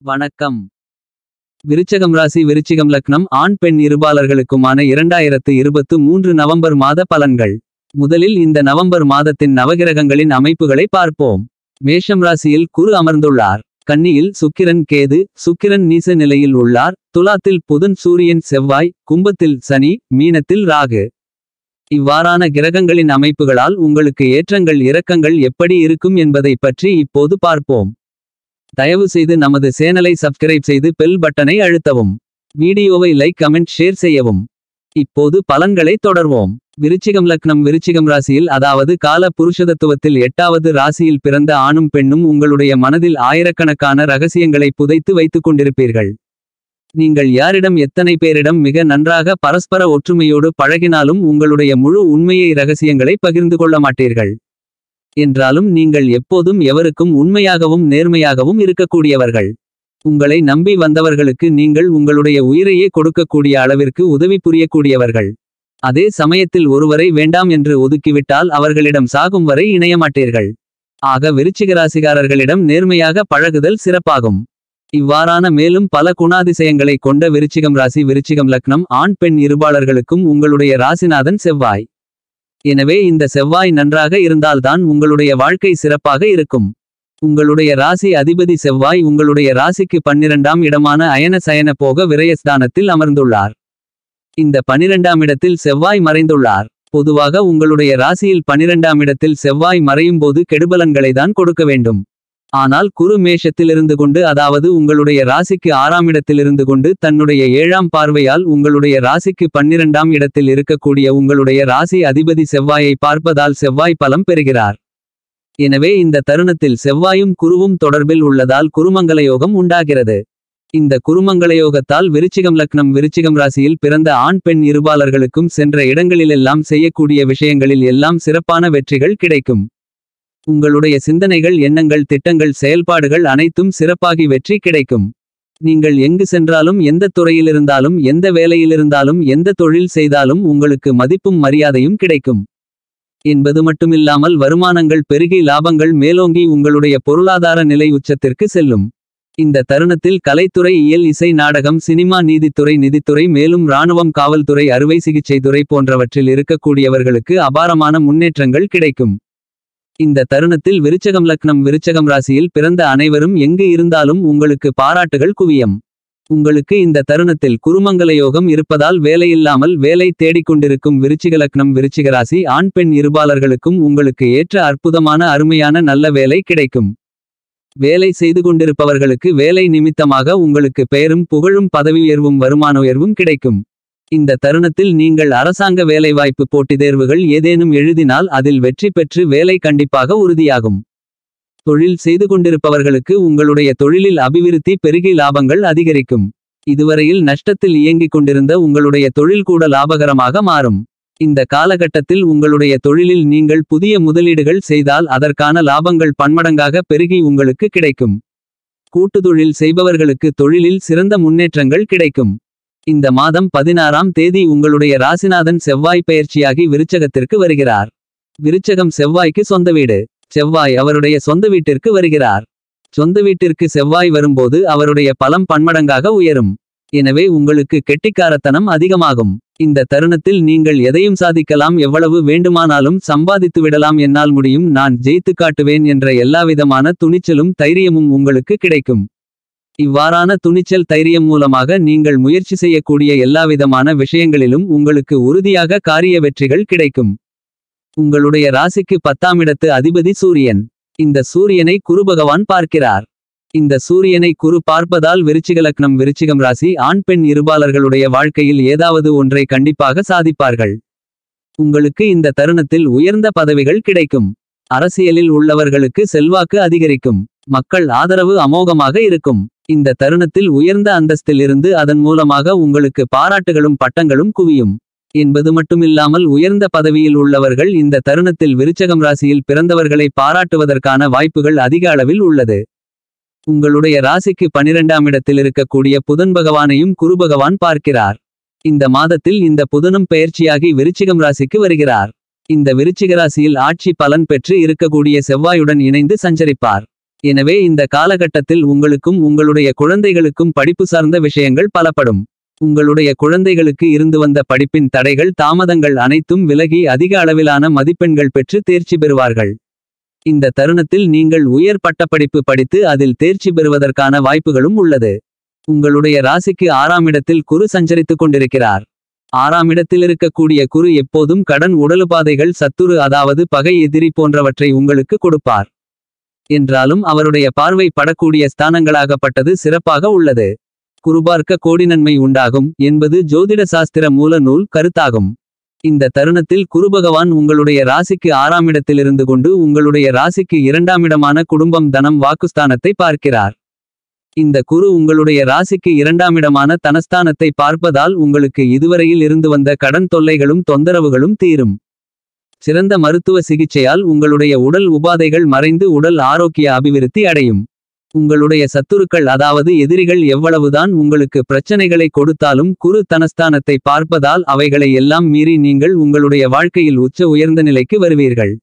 வணக்கம் விருச்சகம் ராசி விருச்சிகம் லக்னம் ஆண் பெண் இருபாலர்களுக்குமான இரண்டாயிரத்து இருபத்து மூன்று நவம்பர் மாத பலன்கள் முதலில் இந்த நவம்பர் மாதத்தின் நவகிரகங்களின் அமைப்புகளை பார்ப்போம் மேஷம் ராசியில் குரு அமர்ந்துள்ளார் கன்னியில் சுக்கிரன் கேது சுக்கிரன் நீச நிலையில் உள்ளார் துலாத்தில் புதன் சூரியன் செவ்வாய் கும்பத்தில் சனி மீனத்தில் ராகு இவ்வாறான கிரகங்களின் அமைப்புகளால் உங்களுக்கு ஏற்றங்கள் இரக்கங்கள் எப்படி இருக்கும் என்பதைப் பற்றி இப்போது பார்ப்போம் தயவு செய்து நமது சேனலை சப்ஸ்கிரைப் செய்து பெல் பட்டனை அழுத்தவும் வீடியோவை லைக் கமெண்ட் ஷேர் செய்யவும் இப்போது பலன்களை தொடர்வோம் விருச்சிகம் லக்னம் விருச்சிகம் ராசியில் அதாவது கால புருஷதத்துவத்தில் எட்டாவது ராசியில் பிறந்த ஆணும் பெண்ணும் உங்களுடைய மனதில் ஆயிரக்கணக்கான ரகசியங்களை புதைத்து வைத்துக் கொண்டிருப்பீர்கள் நீங்கள் யாரிடம் எத்தனை பேரிடம் மிக நன்றாக பரஸ்பர ஒற்றுமையோடு பழகினாலும் உங்களுடைய முழு உண்மையை ரகசியங்களை பகிர்ந்து கொள்ள மாட்டீர்கள் என்றாலும் நீங்கள் எப்போதும் எவருக்கும் உண்மையாகவும் நேர்மையாகவும் இருக்கக்கூடியவர்கள் உங்களை நம்பி வந்தவர்களுக்கு நீங்கள் உங்களுடைய உயிரையே கொடுக்கக்கூடிய அளவிற்கு உதவி புரியக்கூடியவர்கள் அதே சமயத்தில் ஒருவரை வேண்டாம் என்று ஒதுக்கிவிட்டால் அவர்களிடம் சாகும் வரை இணையமாட்டீர்கள் ஆக விருச்சிகராசிகாரர்களிடம் நேர்மையாக பழகுதல் சிறப்பாகும் இவ்வாறான மேலும் பல குணாதிசயங்களை கொண்ட விருச்சிகம் ராசி விருச்சிகம் லக்னம் ஆண் பெண் இருபாளர்களுக்கும் உங்களுடைய ராசிநாதன் செவ்வாய் எனவே இந்த செவ்வாய் நன்றாக இருந்தால்தான் உங்களுடைய வாழ்க்கை சிறப்பாக இருக்கும் உங்களுடைய ராசி அதிபதி செவ்வாய் உங்களுடைய ராசிக்கு பன்னிரண்டாம் இடமான அயன சயன போக விரயஸ்தானத்தில் அமர்ந்துள்ளார் இந்த பனிரெண்டாம் இடத்தில் செவ்வாய் மறைந்துள்ளார் பொதுவாக உங்களுடைய ராசியில் பனிரெண்டாம் இடத்தில் செவ்வாய் மறையும் போது கெடுபலன்களை தான் கொடுக்க வேண்டும் ஆனால் குரு மேஷத்திலிருந்து கொண்டு அதாவது உங்களுடைய ராசிக்கு ஆறாம் இடத்திலிருந்து கொண்டு தன்னுடைய ஏழாம் பார்வையால் உங்களுடைய ராசிக்கு பன்னிரண்டாம் இடத்தில் இருக்கக்கூடிய உங்களுடைய ராசி அதிபதி செவ்வாயை பார்ப்பதால் செவ்வாய் பலம் பெறுகிறார் எனவே இந்த தருணத்தில் செவ்வாயும் குருவும் தொடர்பில் உள்ளதால் குருமங்கலயோகம் உண்டாகிறது இந்த குருமங்கலயோகத்தால் விருச்சிகம் லக்னம் விருச்சிகம் ராசியில் பிறந்த ஆண் பெண் இருபாலர்களுக்கும் சென்ற இடங்களிலெல்லாம் செய்யக்கூடிய விஷயங்களில் எல்லாம் சிறப்பான வெற்றிகள் கிடைக்கும் உங்களுடைய சிந்தனைகள் எண்ணங்கள் திட்டங்கள் செயல்பாடுகள் அனைத்தும் சிறப்பாகி வெற்றி கிடைக்கும் நீங்கள் எங்கு சென்றாலும் எந்த துறையிலிருந்தாலும் எந்த வேலையிலிருந்தாலும் எந்த தொழில் செய்தாலும் உங்களுக்கு மதிப்பும் மரியாதையும் கிடைக்கும் என்பது மட்டுமில்லாமல் வருமானங்கள் பெருகி லாபங்கள் மேலோங்கி உங்களுடைய பொருளாதார நிலை உச்சத்திற்கு செல்லும் இந்த தருணத்தில் கலைத்துறை இயல் இசை நாடகம் சினிமா நீதித்துறை நிதித்துறை மேலும் இராணுவம் காவல்துறை அறுவை சிகிச்சை துறை போன்றவற்றில் இருக்கக்கூடியவர்களுக்கு அபாரமான முன்னேற்றங்கள் கிடைக்கும் இந்த தருணத்தில் விருச்சகம் லக்னம் விருச்சகம் ராசியில் பிறந்த அனைவரும் எங்கு இருந்தாலும் உங்களுக்கு பாராட்டுகள் குவியம் உங்களுக்கு இந்த தருணத்தில் குருமங்கல யோகம் இருப்பதால் வேலையில்லாமல் வேலை தேடிக்கொண்டிருக்கும் விருச்சிக லக்னம் விருச்சிக ராசி ஆண் பெண் இருபாலர்களுக்கும் உங்களுக்கு ஏற்ற அற்புதமான அருமையான நல்ல வேலை கிடைக்கும் வேலை செய்து கொண்டிருப்பவர்களுக்கு வேலை நிமித்தமாக உங்களுக்கு பெயரும் புகழும் பதவி உயர்வும் வருமான உயர்வும் கிடைக்கும் இந்த தருணத்தில் நீங்கள் அரசாங்க வேலைவாய்ப்பு போட்டித் தேர்வுகள் ஏதேனும் எழுதினால் அதில் வெற்றி பெற்று வேலை கண்டிப்பாக உறுதியாகும் தொழில் செய்து கொண்டிருப்பவர்களுக்கு உங்களுடைய தொழிலில் அபிவிருத்தி பெருகி லாபங்கள் அதிகரிக்கும் இதுவரையில் நஷ்டத்தில் இயங்கிக் கொண்டிருந்த உங்களுடைய தொழில் கூட லாபகரமாக மாறும் இந்த காலகட்டத்தில் உங்களுடைய தொழிலில் நீங்கள் புதிய முதலீடுகள் செய்தால் அதற்கான லாபங்கள் பன்மடங்காக பெருகி உங்களுக்கு கிடைக்கும் கூட்டுத்தொழில் செய்பவர்களுக்கு தொழிலில் சிறந்த முன்னேற்றங்கள் கிடைக்கும் இந்த மாதம் பதினாறாம் தேதி உங்களுடைய ராசிநாதன் செவ்வாய் பெயர்ச்சியாகி விருச்சகத்திற்கு வருகிறார் விருச்சகம் செவ்வாய்க்கு சொந்த வீடு செவ்வாய் அவருடைய சொந்த வீட்டிற்கு வருகிறார் சொந்த வீட்டிற்கு செவ்வாய் வரும்போது அவருடைய பலம் பன்மடங்காக உயரும் எனவே உங்களுக்கு கெட்டிக்காரத்தனம் அதிகமாகும் இந்த தருணத்தில் நீங்கள் எதையும் சாதிக்கலாம் எவ்வளவு வேண்டுமானாலும் சம்பாதித்து விடலாம் என்னால் முடியும் நான் ஜெயித்து காட்டுவேன் என்ற எல்லாவிதமான துணிச்சலும் தைரியமும் உங்களுக்கு கிடைக்கும் இவ்வாறான துணிச்சல் தைரியம் மூலமாக நீங்கள் முயற்சி செய்யக்கூடிய எல்லாவிதமான விஷயங்களிலும் உங்களுக்கு உறுதியாக காரிய வெற்றிகள் கிடைக்கும் உங்களுடைய ராசிக்கு பத்தாமிடத்து அதிபதி சூரியன் இந்த சூரியனை குரு பகவான் பார்க்கிறார் இந்த சூரியனை குரு பார்ப்பதால் விருச்சிக லக்னம் விருச்சிகம் ராசி ஆண் பெண் இருபாலர்களுடைய வாழ்க்கையில் ஏதாவது ஒன்றை கண்டிப்பாக சாதிப்பார்கள் உங்களுக்கு இந்த தருணத்தில் உயர்ந்த பதவிகள் கிடைக்கும் அரசியலில் உள்ளவர்களுக்கு செல்வாக்கு அதிகரிக்கும் மக்கள் ஆதரவு அமோகமாக இருக்கும் இந்த தருணத்தில் உயர்ந்த அந்தஸ்திலிருந்து அதன் மூலமாக உங்களுக்கு பாராட்டுகளும் பட்டங்களும் குவியும் என்பது மட்டுமில்லாமல் உயர்ந்த பதவியில் உள்ளவர்கள் இந்த தருணத்தில் விருச்சகம் ராசியில் பிறந்தவர்களை பாராட்டுவதற்கான வாய்ப்புகள் அதிக அளவில் உள்ளது உங்களுடைய ராசிக்கு பனிரெண்டாம் இடத்தில் இருக்கக்கூடிய புதன் பகவானையும் குரு பகவான் பார்க்கிறார் இந்த மாதத்தில் இந்த புதனும் பெயர்ச்சியாகி விருச்சிகம் ராசிக்கு வருகிறார் இந்த விருச்சிக ராசியில் ஆட்சி பலன் பெற்று இருக்கக்கூடிய செவ்வாயுடன் இணைந்து சஞ்சரிப்பார் எனவே இந்த காலகட்டத்தில் உங்களுக்கும் உங்களுடைய குழந்தைகளுக்கும் படிப்பு சார்ந்த விஷயங்கள் பலப்படும் உங்களுடைய குழந்தைகளுக்கு இருந்து வந்த படிப்பின் தடைகள் தாமதங்கள் அனைத்தும் விலகி அதிக அளவிலான மதிப்பெண்கள் பெற்று தேர்ச்சி பெறுவார்கள் இந்த தருணத்தில் நீங்கள் உயர் பட்டப்படிப்பு படித்து அதில் தேர்ச்சி பெறுவதற்கான வாய்ப்புகளும் உள்ளது உங்களுடைய ராசிக்கு ஆறாம் இடத்தில் குரு சஞ்சரித்துக் கொண்டிருக்கிறார் ஆறாம் இடத்தில் இருக்கக்கூடிய குரு எப்போதும் கடன் உடலுபாதைகள் சத்துரு அதாவது பகை எதிரி போன்றவற்றை உங்களுக்கு கொடுப்பார் என்றாலும் அவருடைய பார்வை படக்கூடிய ஸ்தானங்களாகப்பட்டது சிறப்பாக உள்ளது குருபார்க்க கோடி நன்மை உண்டாகும் என்பது ஜோதிட சாஸ்திர மூல நூல் கருத்தாகும் இந்த தருணத்தில் குருபகவான் உங்களுடைய ராசிக்கு ஆறாம் இடத்திலிருந்து கொண்டு உங்களுடைய ராசிக்கு இரண்டாம் இடமான குடும்பம் தனம் வாக்குஸ்தானத்தை பார்க்கிறார் இந்த குரு உங்களுடைய ராசிக்கு இரண்டாம் இடமான தனஸ்தானத்தை பார்ப்பதால் உங்களுக்கு இதுவரையில் இருந்து வந்த கடன் தொல்லைகளும் தொந்தரவுகளும் தீரும் சிறந்த மருத்துவ சிகிச்சையால் உங்களுடைய உடல் உபாதைகள் மறைந்து உடல் ஆரோக்கிய அபிவிருத்தி அடையும் உங்களுடைய சத்துருக்கள் அதாவது எதிரிகள் எவ்வளவுதான் உங்களுக்கு பிரச்சனைகளை கொடுத்தாலும் குரு தனஸ்தானத்தை பார்ப்பதால் அவைகளை எல்லாம் மீறி நீங்கள் உங்களுடைய வாழ்க்கையில் உச்ச உயர்ந்த நிலைக்கு வருவீர்கள்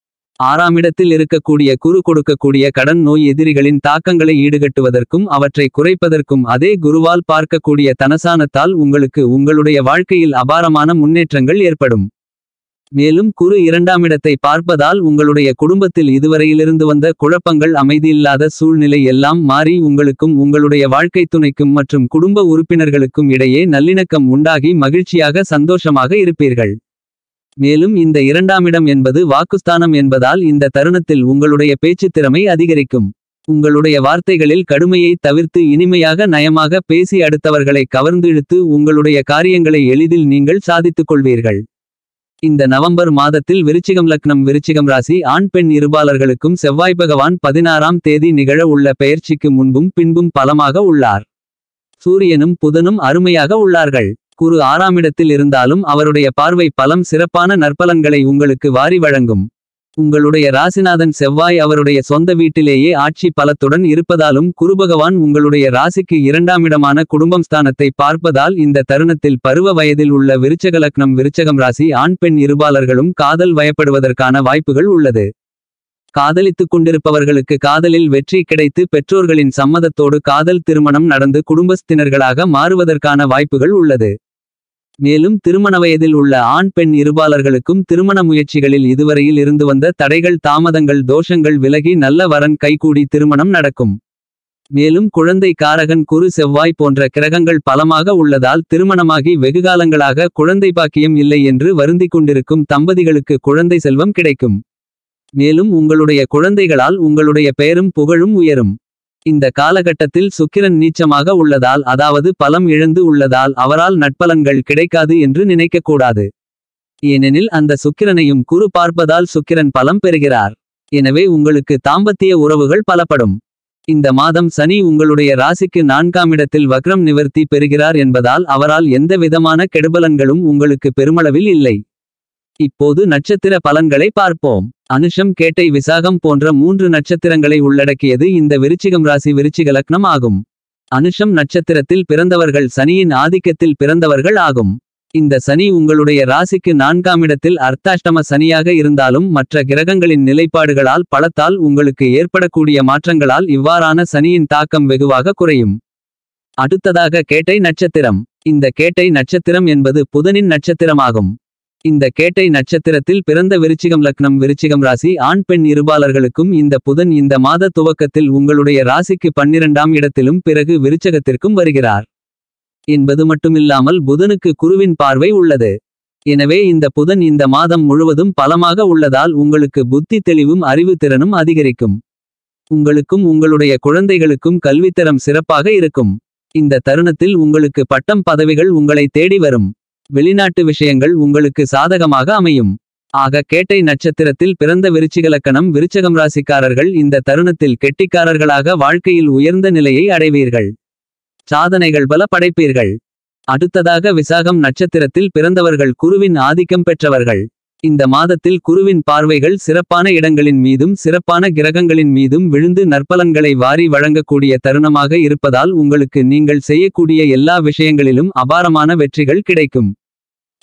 ஆறாம் இடத்தில் இருக்கக்கூடிய குரு கொடுக்கக்கூடிய கடன் நோய் எதிரிகளின் தாக்கங்களை ஈடுகட்டுவதற்கும் அவற்றை குறைப்பதற்கும் அதே குருவால் பார்க்கக்கூடிய தனசானத்தால் உங்களுக்கு உங்களுடைய வாழ்க்கையில் அபாரமான முன்னேற்றங்கள் ஏற்படும் மேலும் குரு இரண்டாம் இடத்தை பார்ப்பதால் உங்களுடைய குடும்பத்தில் இதுவரையிலிருந்து வந்த குழப்பங்கள் அமைதியில்லாத சூழ்நிலை எல்லாம் மாறி உங்களுக்கும் உங்களுடைய வாழ்க்கை துணைக்கும் மற்றும் குடும்ப உறுப்பினர்களுக்கும் இடையே நல்லிணக்கம் உண்டாகி மகிழ்ச்சியாக சந்தோஷமாக இருப்பீர்கள் மேலும் இந்த இரண்டாம் இடம் என்பது வாக்குஸ்தானம் என்பதால் இந்த தருணத்தில் உங்களுடைய பேச்சுத் திறமை அதிகரிக்கும் உங்களுடைய வார்த்தைகளில் கடுமையை தவிர்த்து இனிமையாக நயமாக பேசி அடுத்தவர்களை கவர்ந்து இழுத்து உங்களுடைய காரியங்களை எளிதில் நீங்கள் சாதித்துக் கொள்வீர்கள் இந்த நவம்பர் மாதத்தில் விருச்சிகம் லக்னம் விருச்சிகம் ராசி ஆண் பெண் இருபாலர்களுக்கும் செவ்வாய் பகவான் பதினாறாம் தேதி நிகழ உள்ள பெயர்ச்சிக்கு முன்பும் பின்பும் பலமாக உள்ளார் சூரியனும் புதனும் அருமையாக உள்ளார்கள் குரு ஆறாம் இடத்தில் இருந்தாலும் அவருடைய பார்வை பலம் சிறப்பான நற்பலன்களை உங்களுக்கு வாரி வழங்கும் உங்களுடைய ராசிநாதன் செவ்வாய் அவருடைய சொந்த வீட்டிலேயே ஆட்சி பலத்துடன் இருப்பதாலும் குருபகவான் உங்களுடைய ராசிக்கு இரண்டாம் இடமான குடும்பம் ஸ்தானத்தை பார்ப்பதால் இந்த தருணத்தில் பருவ வயதில் உள்ள விருச்சக லக்னம் விருச்சகம் ராசி ஆண் பெண் இருபாலர்களும் காதல் வயப்படுவதற்கான வாய்ப்புகள் உள்ளது காதலித்துக் கொண்டிருப்பவர்களுக்கு காதலில் வெற்றி கிடைத்து பெற்றோர்களின் சம்மதத்தோடு காதல் திருமணம் நடந்து குடும்பஸ்தினர்களாக மாறுவதற்கான வாய்ப்புகள் உள்ளது மேலும் திருமண வயதில் உள்ள ஆண் பெண் இருபாலர்களுக்கும் திருமண முயற்சிகளில் இதுவரையில் இருந்து வந்த தடைகள் தாமதங்கள் தோஷங்கள் விலகி நல்ல வரன் கைகூடி திருமணம் நடக்கும் மேலும் குழந்தை காரகன் குரு செவ்வாய் போன்ற கிரகங்கள் பலமாக உள்ளதால் திருமணமாகி வெகுகாலங்களாக குழந்தை பாக்கியம் இல்லை என்று வருந்திக் கொண்டிருக்கும் தம்பதிகளுக்கு குழந்தை செல்வம் கிடைக்கும் மேலும் உங்களுடைய குழந்தைகளால் உங்களுடைய பெயரும் புகழும் உயரும் இந்த காலகட்டத்தில் சுக்கிரன் நீச்சமாக உள்ளதால் அதாவது பலம் இழந்து உள்ளதால் அவரால் நட்பலன்கள் கிடைக்காது என்று நினைக்கக்கூடாது ஏனெனில் அந்த சுக்கிரனையும் குரு பார்ப்பதால் சுக்கிரன் பலம் பெறுகிறார் எனவே உங்களுக்கு தாம்பத்திய உறவுகள் பலப்படும் இந்த மாதம் சனி உங்களுடைய ராசிக்கு நான்காம் இடத்தில் வக்ரம் நிவர்த்தி பெறுகிறார் என்பதால் அவரால் எந்த விதமான கெடுபலன்களும் உங்களுக்கு பெருமளவில் இல்லை இப்போது நட்சத்திர பலன்களை பார்ப்போம் அனுஷம் கேட்டை விசாகம் போன்ற மூன்று நட்சத்திரங்களை உள்ளடக்கியது இந்த விருச்சிகம் ராசி விருச்சிக லக்னம் ஆகும் அனுஷம் நட்சத்திரத்தில் பிறந்தவர்கள் சனியின் ஆதிக்கத்தில் பிறந்தவர்கள் ஆகும் இந்த சனி உங்களுடைய ராசிக்கு நான்காம் இடத்தில் அர்த்தாஷ்டம சனியாக இருந்தாலும் மற்ற கிரகங்களின் நிலைப்பாடுகளால் பலத்தால் உங்களுக்கு ஏற்படக்கூடிய மாற்றங்களால் இவ்வாறான சனியின் தாக்கம் வெகுவாக குறையும் அடுத்ததாக கேட்டை நட்சத்திரம் இந்த கேட்டை நட்சத்திரம் என்பது புதனின் நட்சத்திரமாகும் இந்த கேட்டை நட்சத்திரத்தில் பிறந்த விருச்சிகம் லக்னம் விருச்சிகம் ராசி ஆண் பெண் இருபாலர்களுக்கும் இந்த புதன் இந்த மாத துவக்கத்தில் உங்களுடைய ராசிக்கு பன்னிரண்டாம் இடத்திலும் பிறகு விருச்சகத்திற்கும் வருகிறார் என்பது மட்டுமில்லாமல் புதனுக்கு குருவின் பார்வை உள்ளது எனவே இந்த புதன் இந்த மாதம் முழுவதும் பலமாக உள்ளதால் உங்களுக்கு புத்தி தெளிவும் அறிவு திறனும் அதிகரிக்கும் உங்களுக்கும் உங்களுடைய குழந்தைகளுக்கும் கல்வித்தரம் சிறப்பாக இருக்கும் இந்த தருணத்தில் உங்களுக்கு பட்டம் பதவிகள் உங்களை தேடி வரும் வெளிநாட்டு விஷயங்கள் உங்களுக்கு சாதகமாக அமையும் ஆக கேட்டை நட்சத்திரத்தில் பிறந்த விருச்சிகலக்கணம் விருச்சகம் ராசிக்காரர்கள் இந்த தருணத்தில் கெட்டிக்காரர்களாக வாழ்க்கையில் உயர்ந்த நிலையை அடைவீர்கள் சாதனைகள் பல படைப்பீர்கள் அடுத்ததாக விசாகம் நட்சத்திரத்தில் பிறந்தவர்கள் குருவின் ஆதிக்கம் பெற்றவர்கள் இந்த மாதத்தில் குருவின் பார்வைகள் சிறப்பான இடங்களின் மீதும் சிறப்பான கிரகங்களின் மீதும் விழுந்து நற்பலன்களை வாரி வழங்கக்கூடிய தருணமாக இருப்பதால் உங்களுக்கு நீங்கள் செய்யக்கூடிய எல்லா விஷயங்களிலும் அபாரமான வெற்றிகள் கிடைக்கும்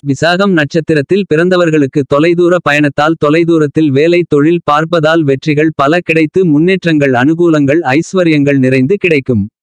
விசாகம் நட்சத்திரத்தில் பிறந்தவர்களுக்கு தொலைதூர பயணத்தால் தொலைதூரத்தில் வேலை தொழில் பார்ப்பதால் வெற்றிகள் பல கிடைத்து முன்னேற்றங்கள் அனுகூலங்கள் ஐஸ்வர்யங்கள் நிறைந்து கிடைக்கும்